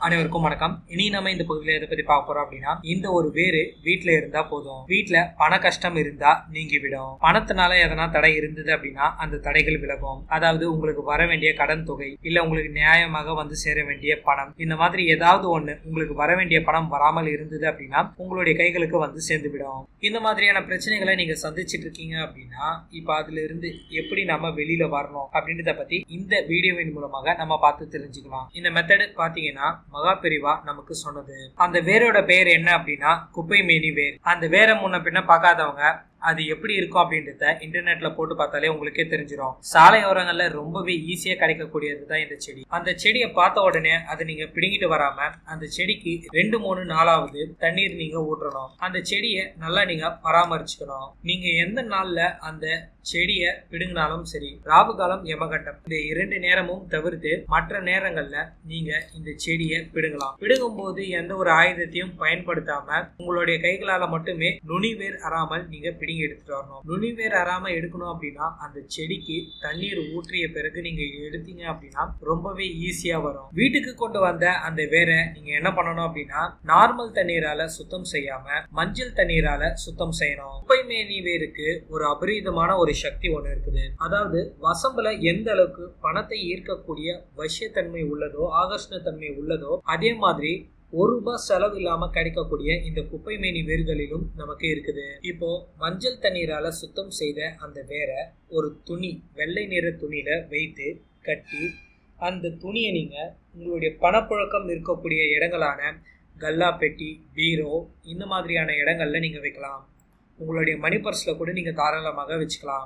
அனைவருக்கும் வணக்கம் இனி நம்ம இந்த பகுதியில் எதை பத்தி பார்க்க போறோம் அப்படின்னா இந்த ஒரு வேறு வீட்ல இருந்தா போதும் வீட்ல பண கஷ்டம் இருந்தா நீங்கி விடும் பணத்தினால எதனா தடை இருந்தது அப்படின்னா அந்த தடைகள் விலகும் அதாவது உங்களுக்கு வர வேண்டிய கடன் தொகை இல்ல உங்களுக்கு நியாயமாக வந்து சேர வேண்டிய பணம் இந்த மாதிரி ஏதாவது ஒண்ணு உங்களுக்கு வர வேண்டிய பணம் வராமல் இருந்தது அப்படின்னா உங்களுடைய கைகளுக்கு வந்து சேர்ந்து விடும் இந்த மாதிரியான பிரச்சனைகளை நீங்க சந்திச்சிட்டு இருக்கீங்க அப்படின்னா இப்ப அதுல இருந்து எப்படி நம்ம வெளியில வரணும் அப்படின்றத பத்தி இந்த வீடியோவின் மூலமாக நம்ம பார்த்து தெரிஞ்சுக்கலாம் இந்த மெத்தடு பாத்தீங்கன்னா மகா பெரிவா நமக்கு சொன்னது அந்த வேரோட பெயர் என்ன அப்படின்னா குப்பை மேனி வேர் அந்த வேரை முன்ன பின்ன பார்க்காதவங்க அது எப்படி இருக்கும் அப்படின்றத இன்டர்நெட்ல போட்டு பார்த்தாலே உங்களுக்கே தெரிஞ்சிடும் சாலையோரங்கள்ல ரொம்பவே ஈஸியா கிடைக்கக்கூடியது தான் இந்த செடி அந்த செடியை பார்த்த உடனே அதை நீங்க பிடுங்கிட்டு வராம அந்த செடிக்கு ரெண்டு மூணு நாளாவது தண்ணீர் நீங்க ஊற்றணும் அந்த செடியை நல்லா நீங்க பராமரிச்சுக்கணும் நீங்க எந்த நாள்ல அந்த செடியை பிடுங்கினாலும் சரி ராவு காலம் யமகண்டம் இந்த இரண்டு நேரமும் தவிர்த்து மற்ற நேரங்கள்ல நீங்க இந்த செடியை பிடுங்கலாம் பிடுங்கும் போது எந்த ஒரு ஆயுதத்தையும் பயன்படுத்தாம உங்களுடைய கைகளால மட்டுமே நுனிவேர் அறாமல் நீங்க பிடுங்கி எடுத்துட்டு வரணும் நுனிவேர் அறாம எடுக்கணும் அப்படின்னா அந்த செடிக்கு தண்ணீர் ஊற்றிய பிறகு நீங்க எடுத்தீங்க அப்படின்னா ரொம்பவே ஈஸியா வரும் வீட்டுக்கு கொண்டு வந்த அந்த வேரை நீங்க என்ன பண்ணணும் அப்படின்னா நார்மல் தண்ணீரால சுத்தம் செய்யாம மஞ்சள் தண்ணீரால சுத்தம் செய்யணும் குப்பை மேனி வேருக்கு ஒரு அபரீதமான ஒரு சக்தி ஒன்று இருக்குது அதாவது வசம்புல எந்த அளவுக்கு பணத்தை ஈர்க்கக்கூடிய வசியத்தன்மை உள்ளதோ ஆகர்ஷணத்தன்மை உள்ளதோ அதே மாதிரி ஒரு ரூபாய் செலவு இல்லாம கிடைக்கக்கூடிய இந்த குப்பை மேனி வேர்களிலும் நமக்கு இருக்குது இப்போ மஞ்சள் தண்ணீரால சுத்தம் செய்த அந்த வேரை ஒரு துணி வெள்ளை நிற துணியில வைத்து கட்டி அந்த துணியை நீங்க உங்களுடைய பணப்புழக்கம் இருக்கக்கூடிய இடங்களான கல்லா பெட்டி பீரோ இந்த மாதிரியான இடங்கள்ல நீங்க வைக்கலாம் உங்களுடைய மணி பர்ஸில் கூட நீங்கள் தாராளமாக வச்சுக்கலாம்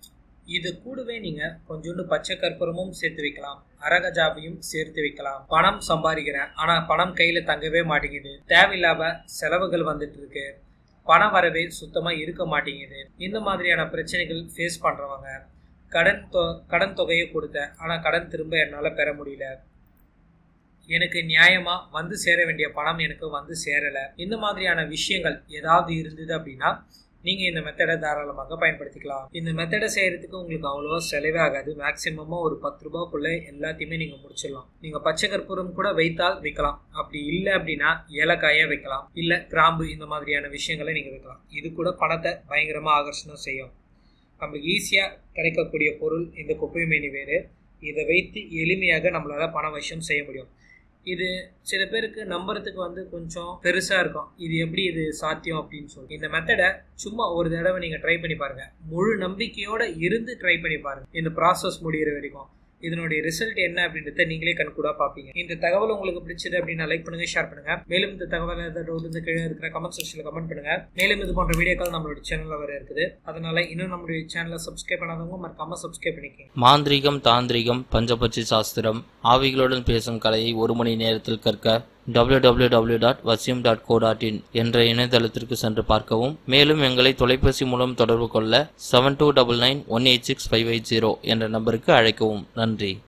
இது கூடவே நீங்கள் கொஞ்சோண்டு பச்சை கற்பூரமும் சேர்த்து வைக்கலாம் அரகஜாவையும் சேர்த்து வைக்கலாம் பணம் சம்பாதிக்கிறேன் ஆனால் பணம் கையில் தங்கவே மாட்டேங்குது தேவையில்லாம செலவுகள் வந்துட்டு இருக்கு பண வரவே சுத்தமாக இருக்க மாட்டேங்குது இந்த மாதிரியான பிரச்சனைகள் ஃபேஸ் பண்ணுறவங்க கடன் தொ கடன் தொகையை கொடுத்தேன் ஆனால் கடன் திரும்ப என்னால் பெற முடியல எனக்கு நியாயமா வந்து சேர வேண்டிய பணம் எனக்கு வந்து சேரல இந்த மாதிரியான விஷயங்கள் ஏதாவது இருந்தது அப்படின்னா நீங்க இந்த மெத்தடை தாராளமாக பயன்படுத்திக்கலாம் இந்த மெத்தடை செய்யறதுக்கு உங்களுக்கு அவ்வளோவா செலவே ஆகாது மேக்சிமமா ஒரு பத்து ரூபாய்க்குள்ள எல்லாத்தையுமே நீங்க முடிச்சிடலாம் நீங்க பச்சை கற்பூரம் கூட வைத்தால் வைக்கலாம் அப்படி இல்லை அப்படின்னா ஏலக்காயா வைக்கலாம் இல்ல கிராம்பு இந்த மாதிரியான விஷயங்களை நீங்க வைக்கலாம் இது கூட பணத்தை பயங்கரமா ஆகர்ஷணம் செய்யும் நம்மளுக்கு ஈஸியா கிடைக்கக்கூடிய பொருள் இந்த குப்பை மேனி வேறு இதை வைத்து எளிமையாக நம்மளால பண விஷயம் செய்ய முடியும் இது சில பேருக்கு நம்புறதுக்கு வந்து கொஞ்சம் பெருசாக இருக்கும் இது எப்படி இது சாத்தியம் அப்படின்னு சொல்லி இந்த மெத்தடை சும்மா ஒரு தடவை நீங்கள் ட்ரை பண்ணி பாருங்க முழு நம்பிக்கையோட இருந்து ட்ரை பண்ணி பாருங்க இந்த ப்ராசஸ் முடிகிற வரைக்கும் இதனுடைய ரிசல்ட் என்ன அப்படின்றத நீங்களே கண்கூடா பார்ப்பீங்க இந்த தகவல் உங்களுக்கு பிடிச்சது அப்படின்னா லைக் பண்ணுங்க ஷேர் பண்ணுங்க மேலும் இந்த தகவல் ஏதாவது டவுட் இருந்து கீழே இருக்கிற கமெண்ட் செக்ஷன்ல கமெண்ட் பண்ணுங்க மேலும் இது போன்ற வீடியோக்கள் நம்மளுடைய சேனல்ல வர இருக்குது அதனால இன்னும் நம்மளுடைய சேனலை சப்ஸ்கிரைப் பண்ணாதவங்க மறக்காம சப்ஸ்கிரைப் பண்ணிக்கோங்க மாந்திரிகம் தாந்திரிகம் பஞ்சபட்சி சாஸ்திரம் ஆவிகளுடன் பேசும் கலையை ஒரு மணி நேரத்தில் கற்க www.vasim.co.in டாட் வசியம் டாட் கோ டாட் இன் என்ற இணையதளத்திற்கு சென்று பார்க்கவும் மேலும் எங்களை தொலைபேசி மூலம் தொடர்பு கொள்ள seven two double nine one eight six five eight zero என்ற நம்பருக்கு அழைக்கவும் நன்றி